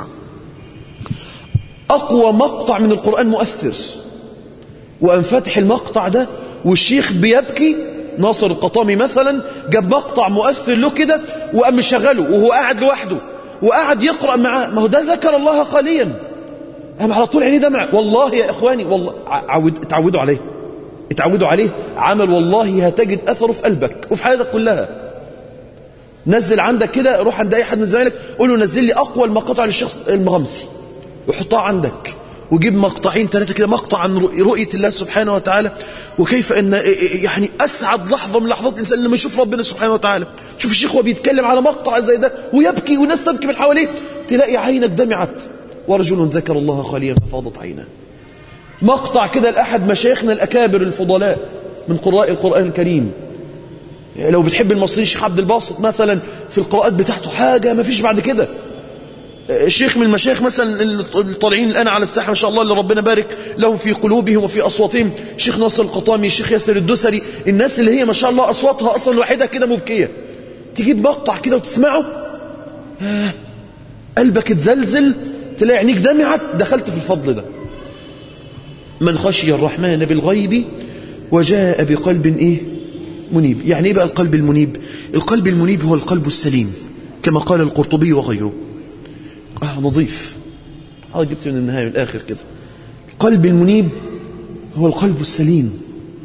أقوى مقطع من القرآن مؤثر وقام فاتح المقطع ده والشيخ بيبكي ناصر القطامي مثلا جاب مقطع مؤثر له كده وقام مشغله وهو قاعد لوحده وقعد يقرأ معاه ما هو ده ذكر الله خاليا قام على طول عينيه دمع والله يا إخواني والله عود اتعودوا عليه اتعودوا عليه عمل والله هتجد أثره في قلبك وفي حياتك كلها نزل عندك كده روح عند أي حد من زمايلك قول له نزل لي أقوى المقاطع للشخص المغمسي وحطها عندك وجيب مقطعين ثلاثة كده مقطع عن رؤية الله سبحانه وتعالى وكيف أن يعني أسعد لحظة من لحظات الإنسان لما يشوف ربنا سبحانه وتعالى شوف الشيخ هو بيتكلم على مقطع زي ده ويبكي والناس تبكي من حواليه تلاقي عينك دمعت ورجل ذكر الله خاليا ففاضت عيناه مقطع كده لأحد مشايخنا الأكابر الفضلاء من قراء القرآن الكريم يعني لو بتحب المصري الشيخ عبد الباسط مثلا في القراءات بتاعته حاجة ما فيش بعد كده شيخ من المشايخ مثلا الطالعين الآن على الساحة ما شاء الله اللي ربنا بارك لهم في قلوبهم وفي أصواتهم شيخ ناصر القطامي شيخ ياسر الدسري الناس اللي هي ما شاء الله أصواتها أصلا الواحدة كده مبكية تجيب مقطع كده وتسمعه قلبك اتزلزل تلاقي عينيك دمعت دخلت في الفضل ده من خشي الرحمن بالغيب وجاء بقلب إيه منيب يعني إيه بقى القلب المنيب القلب المنيب هو القلب السليم كما قال القرطبي وغيره آه نظيف هذا جبت من النهاية من الآخر كده القلب المنيب هو القلب السليم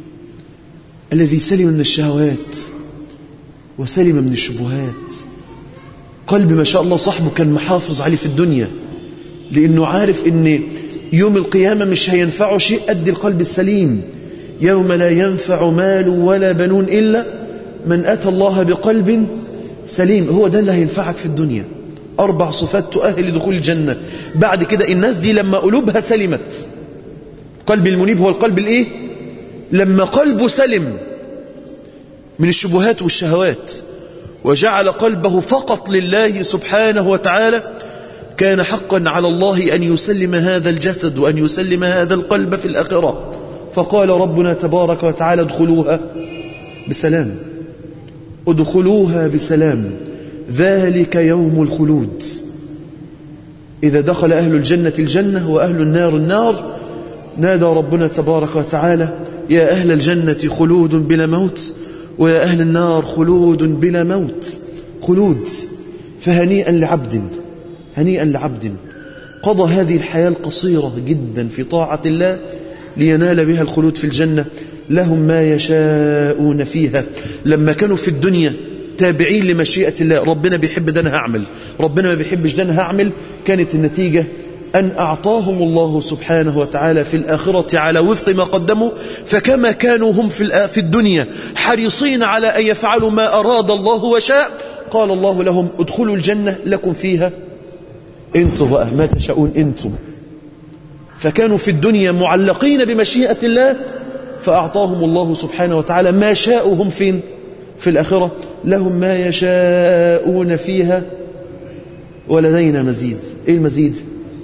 الذي سلم من الشهوات وسلم من الشبهات قلب ما شاء الله صاحبه كان محافظ عليه في الدنيا لأنه عارف أن يوم القيامة مش هينفعه شيء قد القلب السليم يوم لا ينفع مال ولا بنون إلا من أتى الله بقلب سليم هو ده اللي هينفعك في الدنيا أربع صفات تؤهل لدخول الجنة بعد كده الناس دي لما قلوبها سلمت قلب المنيب هو القلب الايه لما قلبه سلم من الشبهات والشهوات وجعل قلبه فقط لله سبحانه وتعالى كان حقا على الله أن يسلم هذا الجسد وأن يسلم هذا القلب في الآخرة فقال ربنا تبارك وتعالى ادخلوها بسلام ادخلوها بسلام ذلك يوم الخلود إذا دخل أهل الجنة الجنة وأهل النار النار نادى ربنا تبارك وتعالى يا أهل الجنة خلود بلا موت ويا أهل النار خلود بلا موت خلود فهنيئا لعبد هنيئا لعبد قضى هذه الحياة القصيرة جدا في طاعة الله لينال بها الخلود في الجنة لهم ما يشاءون فيها لما كانوا في الدنيا تابعين لمشيئة الله ربنا بيحب ده أنا هعمل ربنا ما بيحبش ده أنا هعمل كانت النتيجة أن أعطاهم الله سبحانه وتعالى في الآخرة على وفق ما قدموا فكما كانوا هم في في الدنيا حريصين على أن يفعلوا ما أراد الله وشاء قال الله لهم ادخلوا الجنة لكم فيها انتم بقى ما تشاءون انتم فكانوا في الدنيا معلقين بمشيئة الله فأعطاهم الله سبحانه وتعالى ما شاءوا هم فين في الآخرة لهم ما يشاءون فيها ولدينا مزيد إيه المزيد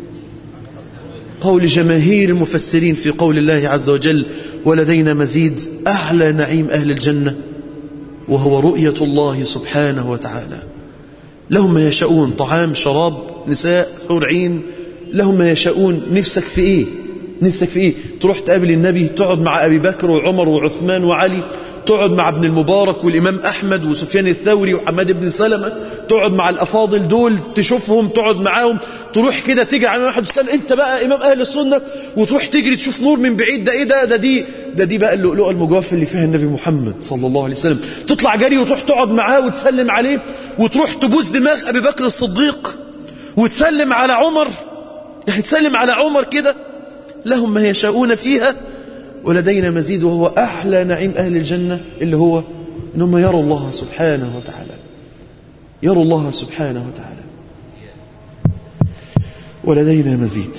قول جماهير المفسرين في قول الله عز وجل ولدينا مزيد أعلى نعيم أهل الجنة وهو رؤية الله سبحانه وتعالى لهم ما يشاءون طعام شراب نساء حور عين لهم ما يشاءون نفسك في إيه نفسك في إيه تروح تقابل النبي تقعد مع أبي بكر وعمر وعثمان وعلي تقعد مع ابن المبارك والإمام أحمد وسفيان الثوري وحماد بن سلمة تقعد مع الأفاضل دول تشوفهم تقعد معاهم تروح كده تيجي على واحد وتسأل أنت بقى إمام أهل السنة وتروح تجري تشوف نور من بعيد ده إيه ده ده دي ده دي بقى اللؤلؤة المجوفة اللي فيها النبي محمد صلى الله عليه وسلم تطلع جري وتروح تقعد معاه وتسلم عليه وتروح تبوس دماغ أبي بكر الصديق وتسلم على عمر يعني تسلم على عمر كده لهم ما يشاءون فيها ولدينا مزيد وهو أحلى نعيم أهل الجنة اللي هو أنهم يروا الله سبحانه وتعالى يروا الله سبحانه وتعالى ولدينا مزيد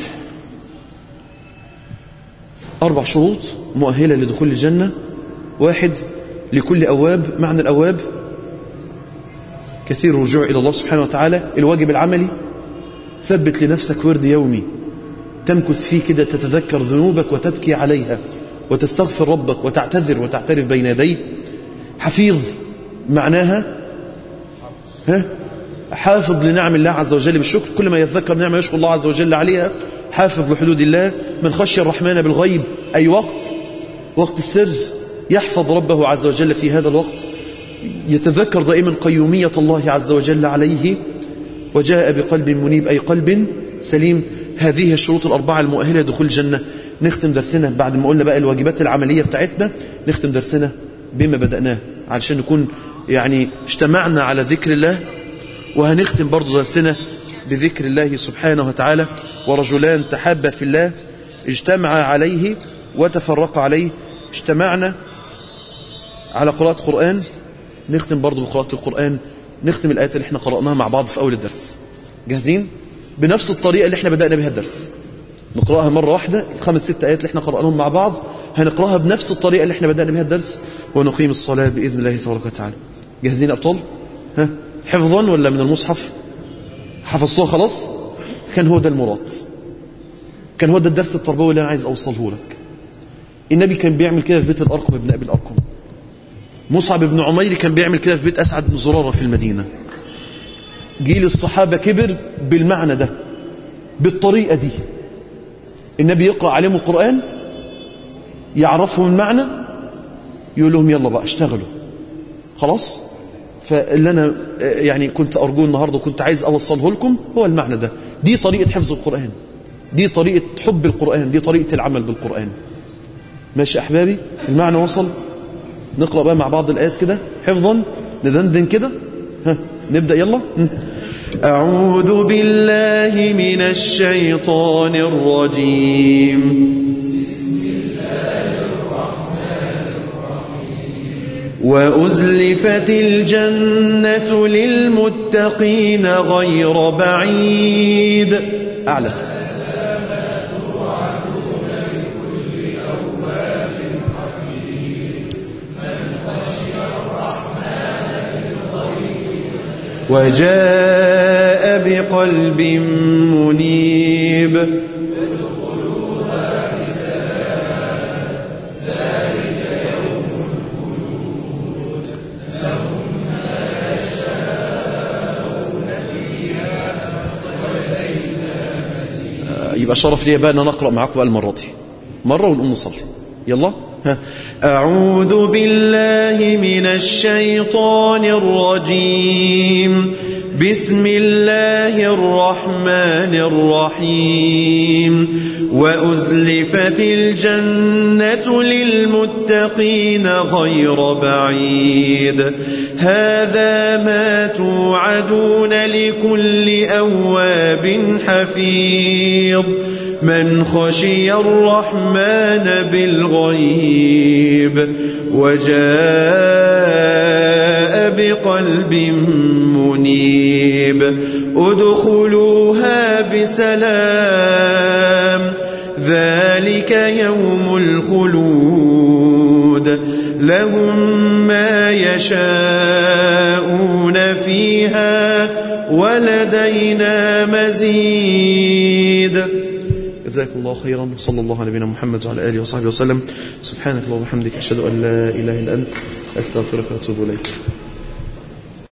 أربع شروط مؤهلة لدخول الجنة واحد لكل أواب معنى الأواب كثير الرجوع إلى الله سبحانه وتعالى الواجب العملي ثبت لنفسك ورد يومي تمكث فيه كده تتذكر ذنوبك وتبكي عليها وتستغفر ربك وتعتذر وتعترف بين يديه حفيظ معناها ها حافظ لنعم الله عز وجل بالشكر كل ما يتذكر نعمة يشكر الله عز وجل عليها حافظ لحدود الله من خشي الرحمن بالغيب أي وقت وقت السر يحفظ ربه عز وجل في هذا الوقت يتذكر دائما قيومية الله عز وجل عليه وجاء بقلب منيب أي قلب سليم هذه الشروط الأربعة المؤهلة لدخول الجنة نختم درسنا بعد ما قلنا بقى الواجبات العملية بتاعتنا نختم درسنا بما بدأناه علشان نكون يعني اجتمعنا على ذكر الله وهنختم برضو درسنا بذكر الله سبحانه وتعالى ورجلان تحابا في الله اجتمعا عليه وتفرقا عليه اجتمعنا على قراءة قرآن نختم برضو بقراءة القرآن نختم الآيات اللي احنا قرأناها مع بعض في أول الدرس جاهزين؟ بنفس الطريقة اللي احنا بدأنا بها الدرس نقرأها مرة واحدة الخمس ست آيات اللي احنا قرأناهم مع بعض هنقرأها بنفس الطريقة اللي احنا بدأنا بها الدرس ونقيم الصلاة بإذن الله تبارك وتعالى جاهزين أبطال؟ ها؟ حفظا ولا من المصحف؟ حفظتوها خلاص؟ كان هو ده المراد كان هو ده الدرس التربوي اللي أنا عايز أوصله لك النبي كان بيعمل كده في بيت الأرقم ابن أبي الأرقم مصعب بن عمير كان بيعمل كده في بيت أسعد بن زرارة في المدينة جيل الصحابة كبر بالمعنى ده بالطريقة دي النبي يقرأ عليهم القرآن يعرفهم المعنى يقول لهم يلا بقى اشتغلوا خلاص فاللي أنا يعني كنت أرجوه النهاردة وكنت عايز أوصله لكم هو المعنى ده دي طريقة حفظ القرآن دي طريقة حب القرآن دي طريقة العمل بالقرآن ماشي أحبابي المعنى وصل نقرأ بقى مع بعض الآيات كده حفظا ندندن كده ها نبدأ يلا أعوذ بالله من الشيطان الرجيم وأزلفت الجنة للمتقين غير بعيد أعلى وجاء بقلب منيب يبقى شرف لي بقى ان انا اقرا معاكم بقى المره دي مره ونقوم نصلي يلا ها أعوذ بالله من الشيطان الرجيم بسم الله الرحمن الرحيم وأزلفت الجنة للمتقين غير بعيد هذا ما توعدون لكل أواب حفيظ من خشي الرحمن بالغيب وجاء بقلب منيب ادخلوها بسلام ذلك يوم الخلود لهم ما يشاءون فيها ولدينا مزيد جزاكم الله خيرا صلى الله على نبينا محمد وعلى اله وصحبه وسلم سبحانك اللهم وبحمدك اشهد ان لا اله الا انت استغفرك واتوب اليك